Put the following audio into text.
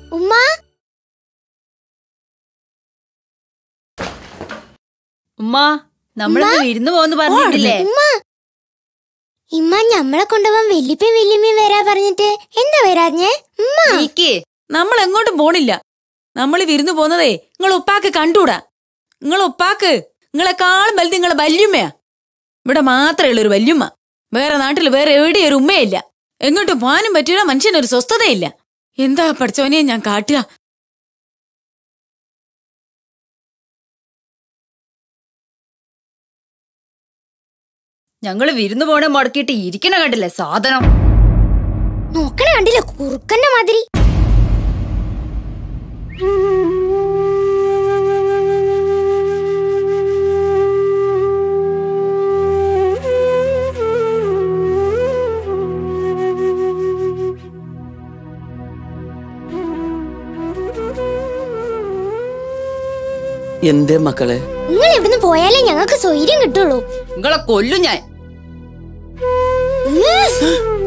ഉമ്മ ഉമ്മ നമ്മളൊന്ന് വിരുന്ന് പോന്ന് പറഞ്ഞിട്ടില്ലേ ഉമ്മ ഇമ്മ ഞമ്മളെ കൊണ്ടുപോകാൻ വല്യപ്പയും വല്യമ്മയും വരാ പറഞ്ഞിട്ട് എന്താ വരാഞ്ഞേ ഉമ്മ നീക്ക് നമ്മൾ എങ്ങോട്ടും പോണില്ല നമ്മൾ വിരുന്നു പോന്നതേ നിങ്ങൾ ഉപ്പാക്ക് കണ്ടൂടാ നിങ്ങൾ ഉപ്പാക്ക് നിങ്ങളെക്കാളും വലുത് നിങ്ങളെ വല്യമ്മയാ ഇവിടെ മാത്രമേ ഉള്ളൂ ഒരു വല്യമ്മ വേറെ നാട്ടിൽ വേറെ എവിടെയും ഒരു ഉമ്മയില്ല എങ്ങോട്ടും പോകാനും പറ്റൂല മനുഷ്യനൊരു സ്വസ്ഥതയില്ല എന്താ പഠിച്ചവനെ ഞാൻ കാട്ടുക ഞങ്ങള് വിരുന്ന് പോണെ മുടക്കിയിട്ട് ഇരിക്കണ കണ്ടില്ലേ സാധനം നോക്കണേ കണ്ടില്ല കുറുക്കന്റെ മാതിരി എന്തേ മക്കളെ നിങ്ങൾ ഇവിടുന്ന് പോയാലേ ഞങ്ങൾക്ക് സ്വൈര്യം കിട്ടുള്ളൂ നിങ്ങളെ കൊല്ലും ഞാൻ ഉം.